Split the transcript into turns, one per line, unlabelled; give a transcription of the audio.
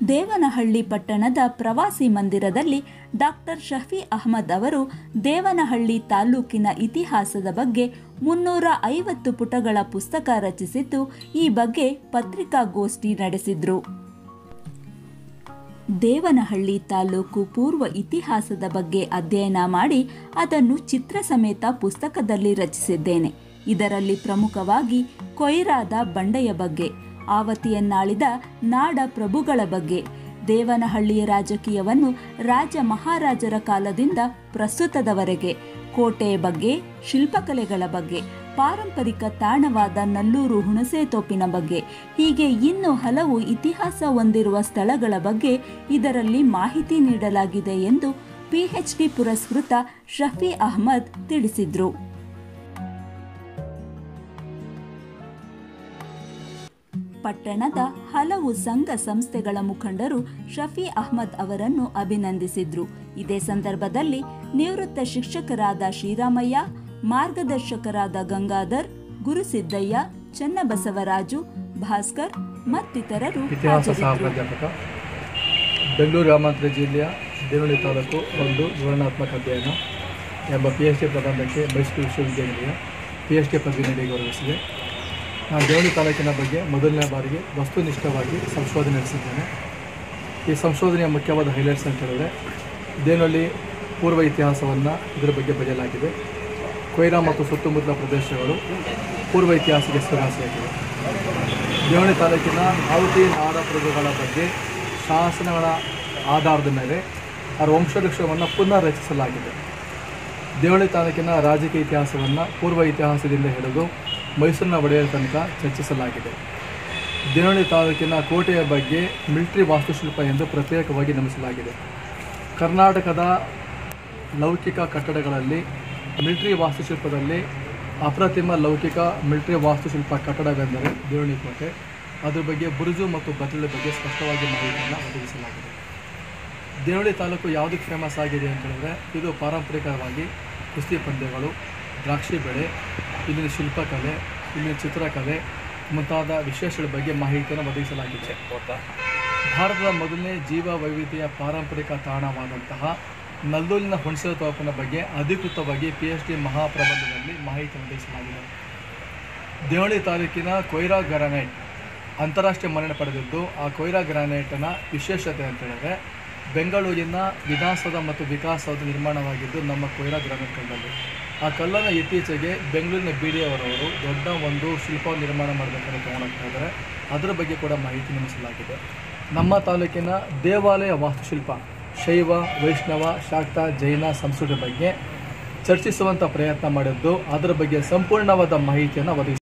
ದೇವನಹಳ್ಳಿ ಪಟ್ಟಣದ ಪ್ರವಾಸಿ ಮಂದಿರದಲ್ಲಿ ಡಾಕ್ಟರ್ ಶಫಿ ಅಹಮದ್ ಅವರು ದೇವನಹಳ್ಳಿ ತಾಲೂಕಿನ ಇತಿಹಾಸದ ಬಗ್ಗೆ ಮುನ್ನೂರ ಐವತ್ತು ಪುಟಗಳ ಪುಸ್ತಕ ರಚಿಸಿದ್ದು ಈ ಬಗ್ಗೆ ಪತ್ರಿಕಾಗೋಷ್ಠಿ ನಡೆಸಿದ್ರು ದೇವನಹಳ್ಳಿ ತಾಲೂಕು ಪೂರ್ವ ಇತಿಹಾಸದ ಬಗ್ಗೆ ಅಧ್ಯಯನ ಮಾಡಿ ಅದನ್ನು ಚಿತ್ರ ಸಮೇತ ಪುಸ್ತಕದಲ್ಲಿ ರಚಿಸಿದ್ದೇನೆ ಇದರಲ್ಲಿ ಪ್ರಮುಖವಾಗಿ ಕೊಯ್ರಾದ ಬಂಡೆಯ ಬಗ್ಗೆ ಆವತಿಯನ್ನಾಳಿದ ನಾಡ ಪ್ರಭುಗಳ ಬಗ್ಗೆ ದೇವನಹಳ್ಳಿಯ ರಾಜಕೀಯವನ್ನು ರಾಜ ಮಹಾರಾಜರ ಕಾಲದಿಂದ ಪ್ರಸ್ತುತದವರೆಗೆ ಕೋಟೆಯ ಬಗ್ಗೆ ಶಿಲ್ಪಕಲೆಗಳ ಬಗ್ಗೆ ಪಾರಂಪರಿಕ ತಾಣವಾದ ನಲ್ಲೂರು ಹುಣಸೆ ತೋಪಿನ ಬಗ್ಗೆ ಹೀಗೆ ಇನ್ನೂ ಹಲವು ಇತಿಹಾಸ ಹೊಂದಿರುವ ಸ್ಥಳಗಳ ಬಗ್ಗೆ ಇದರಲ್ಲಿ ಮಾಹಿತಿ ನೀಡಲಾಗಿದೆ ಎಂದು ಪಿಎಚ್ಡಿ ಪುರಸ್ಕೃತ ಶಫಿ ಅಹಮದ್ ತಿಳಿಸಿದ್ರು ಪಟ್ಟಣದ ಹಲವು ಸಂಘ ಸಂಸ್ಥೆಗಳ ಮುಖಂಡರು ಶಫಿ ಅಹಮದ್ ಅವರನ್ನು ಅಭಿನಂದಿಸಿದ್ರು ಇದೇ ಸಂದರ್ಭದಲ್ಲಿ ನಿವೃತ್ತ ಶಿಕ್ಷಕರಾದ ಶ್ರೀರಾಮಯ್ಯ ಮಾರ್ಗದರ್ಶಕರಾದ ಗಂಗಾಧರ್ ಗುರುಸಿದ್ದಯ್ಯ ಚನ್ನಬಸವರಾಜು ಭಾಸ್ಕರ್ ಮತ್ತಿತರರು
ಇತಿಹಾಸ ಸಹ
ಹಾಜರಿದ್ದರು
ಪ್ರಾಧ್ಯಾಪಕ ಬೆಂಗಳೂರು ಗ್ರಾಮಾಂತರ ಜಿಲ್ಲೆಯ ದೇವನಹಳ್ಳಿ ತಾಲೂಕು ಒಂದು ವಿವರಣಾತ್ಮಕ ಅಧ್ಯಯನ ಎಂಬ ಪಿ ಎಚ್ ಡಿ ಪ್ರಬಂಧಕ್ಕೆ ಮೈಸೂರು ವಿಶ್ವವಿದ್ಯಾನಿಲಯ ಪಿ ಎಚ್ ಡಿ ಪದವಿ ನೀಡಿ ಗೌರವಿಸಿದೆ ನಾನು ದೇವನಹಳ್ಳಿ ತಾಲೂಕಿನ ಬಗ್ಗೆ ಮೊದಲನೇ ಬಾರಿಗೆ ವಸ್ತುನಿಷ್ಠವಾಗಿ ಸಂಶೋಧನೆ ನಡೆಸಿದ್ದೇನೆ ಈ ಸಂಶೋಧನೆಯ ಮುಖ್ಯವಾದ ಹೈಲೈಟ್ಸ್ ಅಂತ ಹೇಳಿದ್ರೆ ದೇವನಹಳ್ಳಿ ಪೂರ್ವ ಇತಿಹಾಸವನ್ನು ಇದರ ಬಗ್ಗೆ ಬರೆಯಲಾಗಿದೆ ಕೊಯ್ರಾ ಮತ್ತು ಸುತ್ತಮುತ್ತಲ ಪ್ರದೇಶಗಳು ಪೂರ್ವ ಇತಿಹಾಸಕ್ಕೆ ಹೆಸರುವಾಸಿಯಾಗಿವೆ ದೇವಣಿ ತಾಲೂಕಿನ ಆವತಿ ನಾಡ ಪ್ರಭುಗಳ ಬಗ್ಗೆ ಶಾಸನಗಳ ಆಧಾರದ ಮೇಲೆ ಅವರ ವಂಶವೃಕ್ಷವನ್ನು ಪುನಃ ರಚಿಸಲಾಗಿದೆ ದೇವಳಿ ತಾಲೂಕಿನ ರಾಜಕೀಯ ಇತಿಹಾಸವನ್ನು ಪೂರ್ವ ಇತಿಹಾಸದಿಂದ ಹಿಡಿದು ಮೈಸೂರಿನ ಒಡೆಯರ ತನಕ ಚರ್ಚಿಸಲಾಗಿದೆ ದೇವಳಿ ತಾಲೂಕಿನ ಕೋಟೆಯ ಬಗ್ಗೆ ಮಿಲಿಟರಿ ವಾಸ್ತುಶಿಲ್ಪ ಎಂದು ಪ್ರತ್ಯೇಕವಾಗಿ ನಮಿಸಲಾಗಿದೆ ಕರ್ನಾಟಕದ ಲೌಕಿಕ ಕಟ್ಟಡಗಳಲ್ಲಿ ಮಿಲಿಟರಿ ವಾಸ್ತುಶಿಲ್ಪದಲ್ಲಿ ಅಪ್ರತಿಮ ಲೌಕಿಕ ಮಿಲಿಟರಿ ವಾಸ್ತುಶಿಲ್ಪ ಕಟ್ಟಡವೆಂದರೆ ದೇವಳಿ ಕೋಟೆ ಅದ್ರ ಬಗ್ಗೆ ಬುರುಜು ಮತ್ತು ಬದಲು ಬಗ್ಗೆ ಸ್ಪಷ್ಟವಾಗಿ ಮಾಹಿತಿಯನ್ನು ಒದಗಿಸಲಾಗಿದೆ ದೇವಳಿ ತಾಲೂಕು ಯಾವುದಕ್ಕೆ ಫೇಮಸ್ ಆಗಿದೆ ಅಂತ ಹೇಳಿದ್ರೆ ಇದು ಪಾರಂಪರಿಕವಾಗಿ ಕುಸ್ತಿ ಪಂದ್ಯಗಳು ದ್ರಾಕ್ಷಿ ಬೆಳೆ ಇಲ್ಲಿನ ಶಿಲ್ಪಕಲೆ ಇಲ್ಲಿನ ಚಿತ್ರಕಲೆ ಮುಂತಾದ ವಿಶೇಷಗಳ ಬಗ್ಗೆ ಮಾಹಿತಿಯನ್ನು ಒದಗಿಸಲಾಗಿದೆ ಭಾರತದ ಮೊದಲನೇ ಜೀವ ವೈವಿಧ್ಯತೆಯ ಪಾರಂಪರಿಕ ತಾಣವಾದಂತಹ ನಲ್ಲೂರಿನ ಹುಣಸೆ ತೋಪಿನ ಬಗ್ಗೆ ಅಧಿಕೃತವಾಗಿ ಪಿ ಎಚ್ ಡಿ ಮಹಾಪ್ರಬಂಧದಲ್ಲಿ ಮಾಹಿತಿ ಒದಗಿಸಲಾಗಿದೆ ದೇವಳಿ ತಾಲೂಕಿನ ಕೊಯ್ರಾ ಗ್ರಾನೈಟ್ ಅಂತಾರಾಷ್ಟ್ರೀಯ ಮನ್ನಣೆ ಪಡೆದಿದ್ದು ಆ ಕೊಯ್ರಾ ಗ್ರಾನೈಟನ ವಿಶೇಷತೆ ಅಂತ ಹೇಳಿದ್ರೆ ಬೆಂಗಳೂರಿನ ವಿಧಾನಸೌಧ ಮತ್ತು ವಿಕಾಸಸೌಧ ನಿರ್ಮಾಣವಾಗಿದ್ದು ನಮ್ಮ ಕೊಯ್ರಾ ಗ್ರಾನೈಟ್ ಕಲ್ಲಲ್ಲಿ ಆ ಕಲ್ಲನ್ನು ಇತ್ತೀಚೆಗೆ ಬೆಂಗಳೂರಿನ ಬಿ ಡಿ ಅವರವರು ದೊಡ್ಡ ಒಂದು ಶಿಲ್ಪ ನಿರ್ಮಾಣ ಮಾಡಬೇಕಂತ ತಗೊಂಡೋಗ್ತಾ ಇದ್ದಾರೆ ಅದರ ಬಗ್ಗೆ ಕೂಡ ಮಾಹಿತಿ ನಿರ್ಮಿಸಲಾಗಿದೆ ನಮ್ಮ ತಾಲೂಕಿನ ದೇವಾಲಯ ವಾಸ್ತುಶಿಲ್ಪ ಶೈವ ವೈಷ್ಣವ ಶಾಕ್ತ ಜೈನ ಸಂಸ್ಕೃತಿ ಬಗ್ಗೆ ಚರ್ಚಿಸುವಂಥ ಪ್ರಯತ್ನ ಮಾಡಿದ್ದು ಅದರ ಬಗ್ಗೆ ಸಂಪೂರ್ಣವಾದ ಮಾಹಿತಿಯನ್ನು ಒದಗಿಸಿ